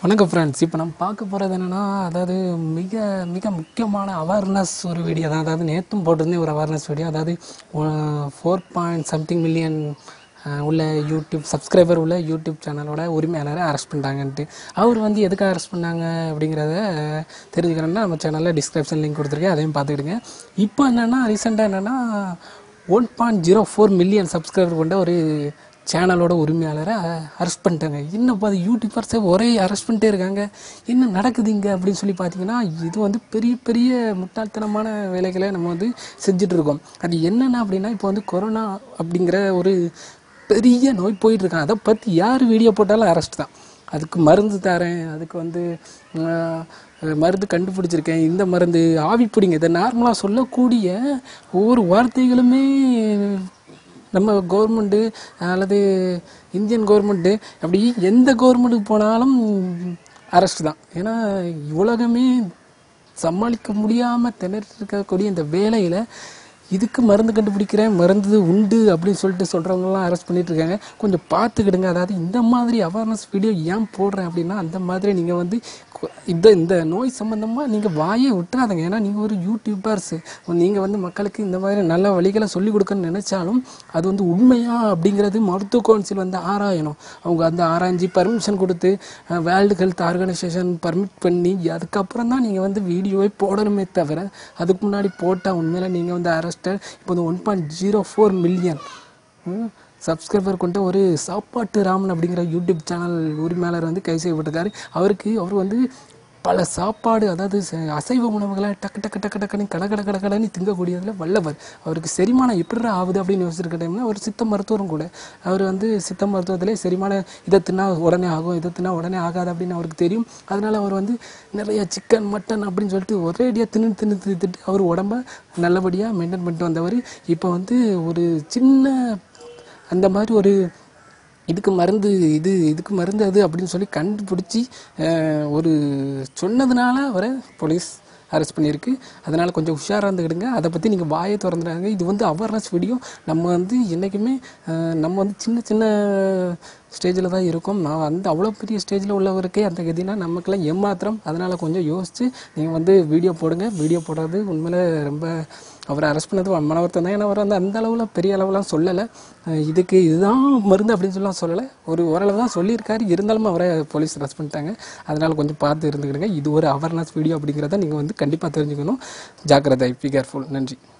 வணக்கம் ஃப்ரெண்ட்ஸ் இப்போ நம்ம பார்க்க போகிறது என்னென்னா அதாவது மிக மிக முக்கியமான அவேர்னஸ் ஒரு வீடியோ தான் அதாவது நேற்றும் போட்டிருந்தேன் ஒரு அவேர்னஸ் வீடியோ அதாவது ஃபோர் பாயிண்ட் சம்திங் மில்லியன் உள்ள யூடியூப் சப்ஸ்கிரைபர் உள்ள யூடியூப் சேனலோட உரிமையாளரை அரெஸ்ட் பண்ணிட்டாங்கன்ட்டு அவர் வந்து எதுக்காக அரெஸ்ட் பண்ணாங்க அப்படிங்கிறத தெரிஞ்சுக்கணும்னா நம்ம சேனலில் டிஸ்கிரிப்ஷன் லிங்க் கொடுத்துருக்கேன் அதையும் பார்த்துக்கிடுங்க இப்போ என்னென்னா ரீசெண்டாக என்னென்னா one point zero four million subscriber கொண்ட ஒரு சேனலோட உரிமையாளரை அரெஸ்ட் பண்ணிட்டாங்க இன்னும் அது யூடியூபர்ஸே ஒரே அரெஸ்ட் பண்ணிட்டே இருக்காங்க என்ன நடக்குது இங்கே அப்படின்னு சொல்லி பார்த்தீங்கன்னா இது வந்து பெரிய பெரிய முட்டாள்தனமான வேலைகளை நம்ம வந்து செஞ்சுட்டு இருக்கோம் அது என்னென்ன அப்படின்னா இப்போ வந்து கொரோனா அப்படிங்கிற ஒரு பெரிய நோய் போயிட்டு இருக்கான் அதை பற்றி யார் வீடியோ போட்டாலும் அரெஸ்ட் தான் அதுக்கு மருந்து தரேன் அதுக்கு வந்து ஆஹ், மருந்து கண்டுபிடிச்சிருக்கேன் இந்த மருந்து ஆவி பிடிங்க இதை நார்மலாக சொல்லக்கூடிய ஒவ்வொரு வார்த்தைகளுமே நம்ம கவர்மெண்ட்டு அல்லது இந்தியன் கவர்மெண்ட்டு அப்படி எந்த கவர்மெண்ட்டுக்கு போனாலும் அரெஸ்ட் தான் ஏன்னா உலகமே சமாளிக்க முடியாமல் திணறிட்டு இருக்கக்கூடிய இந்த வேலையில் இதுக்கு மருந்து கண்டுபிடிக்கிறேன் மருந்து உண்டு அப்படின்னு சொல்லிட்டு சொல்கிறவங்களாம் அரெஸ்ட் பண்ணிட்டு இருக்காங்க கொஞ்சம் பார்த்துக்கிடுங்க அதாவது இந்த மாதிரி அவேர்னஸ் வீடியோ ஏன் போடுறேன் அப்படின்னா அந்த மாதிரி நீங்கள் வந்து கொ- இந்த இந்த நோய் சம்மந்தமாக நீங்கள் வாயே விட்டுறாதுங்க ஏன்னா நீங்கள் ஒரு யூடியூபர்ஸ் நீங்கள் வந்து மக்களுக்கு இந்த மாதிரி நல்ல வழிகளை சொல்லிக் கொடுக்கணும்னு நினச்சாலும் அது வந்து உண்மையா அப்படிங்கிறது மருத்துவ கவுன்சில் வந்து ஆராயணும் அவங்க அந்த ஆராய்ஞ்சி பர்மிஷன் கொடுத்து வேர்ல்டு ஹெல்த் ஆர்கனைசேஷன் பர்மிட் பண்ணி அதுக்கப்புறம் தான் நீங்கள் வந்து வீடியோவை போடணுமே தவிர அதுக்கு முன்னாடி போட்டால் உண்மையில நீங்கள் வந்து அரெஸ்டட் இப்போ வந்து one point zero four million subscriber கொண்ட ஒரு சாப்பாட்டு ராமன் அப்படிங்கிற யூடியூப் சேனல் உரிமையாளர் வந்து கைது செய்யப்பட்டிருக்காரு அவருக்கு அவர் வந்து பல சாப்பாடு அதாவது ச- அசைவ உணவுகளை டக்கு டக்கு டக்கு டக்குன்னு கட கட கட கடன்னு திங்கக்கூடியதில் வல்லவர் அவருக்கு செரிமானம் எப்படி ஆகுது அப்படின்னு யோசிச்சிருக்க டைம்ல அவர் சித்த மருத்துவரும் கூட அவர் வந்து சித்த மருத்துவத்திலே செரிமானம் இதை தின்னா உடனே ஆகும் இதை தின்னா உடனே ஆகாது அப்படின்னு அவருக்கு தெரியும் அதனால அவர் வந்து நிறைய சிக்கன் மட்டன் அப்படின்னு சொல்லிட்டு ஒரேடியாக தின்னு தின்னு தின்னு திட்டு அவர் உடம்ப நல்லபடியாக மெயின்டைன் பண்ணிட்டு வந்தவர் இப்போ வந்து ஒரு சின்ன அந்த மாதிரி ஒரு இதுக்கு மருந்து இது இதுக்கு மருந்து அது அப்படின்னு சொல்லி கண்டுபிடிச்சி அஹ், ஒரு சொன்னதுனால அவரை போலீஸ் அரெஸ்ட் பண்ணியிருக்கு அதனால் கொஞ்சம் உஷாராக இருந்துக்கிடுங்க அதை பற்றி நீங்கள் வாயை திறந்துடாங்க இது வந்து அவேர்னஸ் வீடியோ நம்ம வந்து என்றைக்குமே அஹ், நம்ம வந்து சின்ன சின்ன ஸ்டேஜில் தான் இருக்கோம் நான் அந்த அவ்வளோ பெரிய ஸ்டேஜில் உள்ளவருக்கே அந்த கதினா நமக்கெல்லாம் ஏமாத்திரம் அதனால் கொஞ்சம் யோசித்து நீங்கள் வந்து வீடியோ போடுங்க வீடியோ போடுறது உண்மையில ரொம்ப அவரை அரெஸ்ட் பண்ணது மன வருத்தம் தான் ஏன்னா அவர் வந்து அந்த அளவில் பெரிய அளவுலாம் சொல்லலை அஹ் இதுக்கு இதுதான் மருந்து அப்படின்னு சொல்லலாம் சொல்லலை ஒரு ஓரளவு தான் சொல்லியிருக்காரு இருந்தாலும் அவரை போலீஸ் அரெஸ்ட் பண்ணிட்டாங்க அதனால் கொஞ்சம் பார்த்து இருந்துக்கிடுங்க இது ஒரு அவேர்னஸ் வீடியோ அப்படிங்கிறத நீங்கள் வந்து கண்டிப்பாக தெரிஞ்சுக்கணும் ஜாக்கிரதை பி கேர்ஃபுல் நன்றி